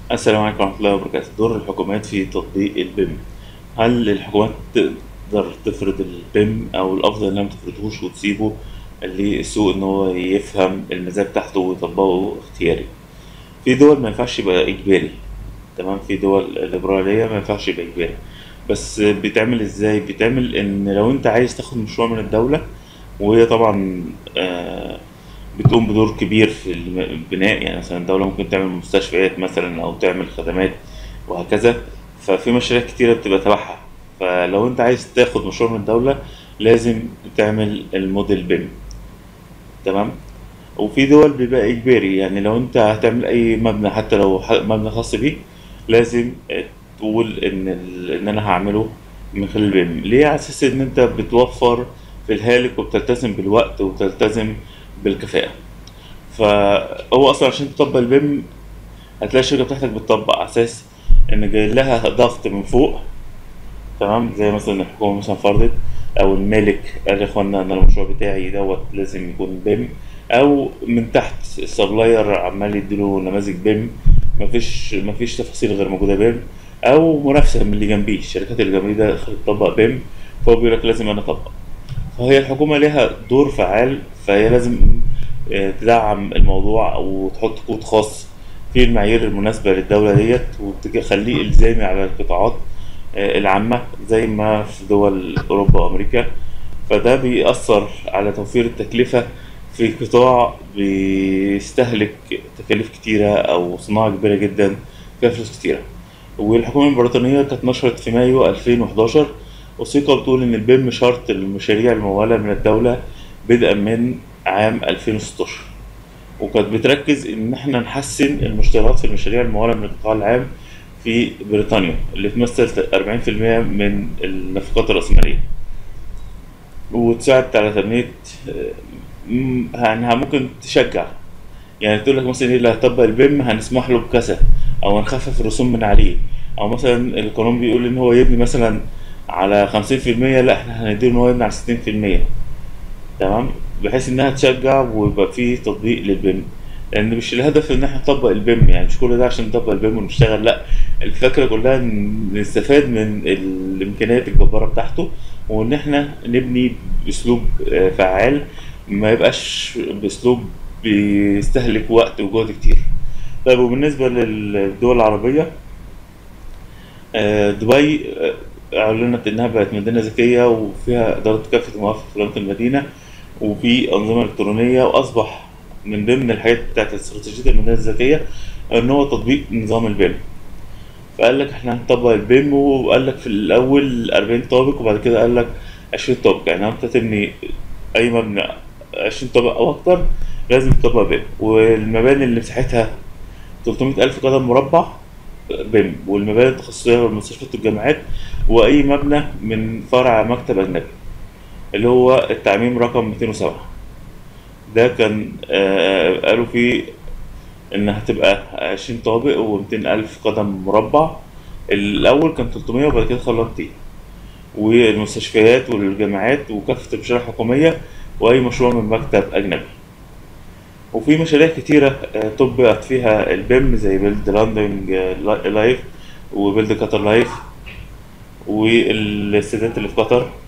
السلام عليكم ورحمة الله وبركاته دور الحكومات في تطبيق البيم هل الحكومات تقدر تفرض البيم أو الأفضل إنها متفرضهوش وتسيبه للسوق إن هو يفهم المزاج بتاعته ويطبقه اختياري في دول ما ينفعش يبقى إجباري تمام في دول ليبرالية ما ينفعش يبقى إجباري بس بيتعمل إزاي بيتعمل إن لو أنت عايز تاخد مشروع من الدولة وهي طبعا آه بتقوم بدور كبير في البناء يعني مثلا الدولة ممكن تعمل مستشفيات مثلا أو تعمل خدمات وهكذا ففي مشاريع كتيرة بتبقى تبعها فلو أنت عايز تاخد مشروع من الدولة لازم تعمل الموديل بيم تمام وفي دول بيبقى إجباري يعني لو أنت هتعمل أي مبنى حتى لو ح- مبنى خاص بيك لازم تقول إن ال- إن أنا هعمله من خلال البيم ليه على أساس إن أنت بتوفر في الهالك وبتلتزم بالوقت وبتلتزم بالكفاءة فهو اصلا عشان تطبق البيم هتلاقي الشركه بتاعتك بتطبق على اساس ان جاي لها ضغط من فوق تمام زي مثلا الحكومه مثلا فرضت او المالك قال يا اخوانا انا المشروع بتاعي دوت لازم يكون بيم او من تحت السبلاير عمال يديله نماذج بيم مفيش مفيش تفاصيل غير موجوده بيم او منافسه من اللي جنبيه الشركات اللي جنبيه ده دخلت تطبق بيم فهو بيقول لك لازم انا اطبق فهي الحكومة ليها دور فعال فهي لازم آه، تدعم الموضوع أو تحط كود خاص فيه المعايير المناسبة للدولة ديت وتخليه إلزامي على القطاعات آه، العامة زي ما في دول أوروبا وأمريكا فده بيأثر على توفير التكلفة في قطاع بيستهلك تكاليف كتيرة أو صناعة كبيرة جدا فيها فلوس كتيرة والحكومة البريطانية كانت نشرت في مايو 2011 وثيقة بتقول إن البيم شرط للمشاريع الممولة من الدولة بدءا من عام 2016 وكانت بتركز إن إحنا نحسن المشتريات في المشاريع الممولة من القطاع العام في بريطانيا اللي تمثل 40% من النفقات الرأسمالية وتساعد على تنمية آه، م- يعني ممكن تشجع يعني تقول لك مثلا ايه اللي هيطبق البيم هنسمح له بكذا او هنخفف الرسوم من عليه او مثلا القانون بيقول ان هو يبني مثلا على خمسين في المية لا احنا هنديله ان هو يبني على ستين في المية تمام بحيث انها تشجع ويبقى في تطبيق للبيم لان مش الهدف ان احنا نطبق البيم يعني مش كل ده عشان نطبق البيم ونشتغل لا الفكره كلها ان نستفاد من الامكانيات الجباره بتاعته وان احنا نبني باسلوب آه، فعال ما يبقاش باسلوب بيستهلك وقت وجهد كتير طيب وبالنسبه للدول العربيه آه، دبي آه، اعلنت انها بقت مدينه ذكيه وفيها اداره كافه المرافق في خدمات المدينه وفي انظمه الكترونيه واصبح من ضمن الحاجات بتاعت استراتيجيه المدينه الذكيه ان هو تطبيق نظام البيم فقال لك احنا هنطبق البيم وقال لك في الاول 40 طابق وبعد كده قال لك 20 طابق يعني انت تبني اي مبنى 20 طابق او اكتر لازم تطبق بيم والمباني اللي مساحتها 300 ألف قدم مربع بيم والمباني التخصصية والمستشفيات والجامعات وأي مبنى من فرع مكتب أجنبي اللي هو التعميم رقم 207 ده كان آه، قالوا فيه إنها هتبقى 20 طابق و200 ألف قدم مربع الأول كان 300 وبعد كده خلوها 200 والمستشفيات والجامعات وكافة المشاريع الحكومية وأي مشروع من مكتب أجنبي وفي مشاريع كتيرة آه، طبقت فيها البيم زي بيلد لاندنج لايف وبيلد قطر لايف والسيدات اللي في قطر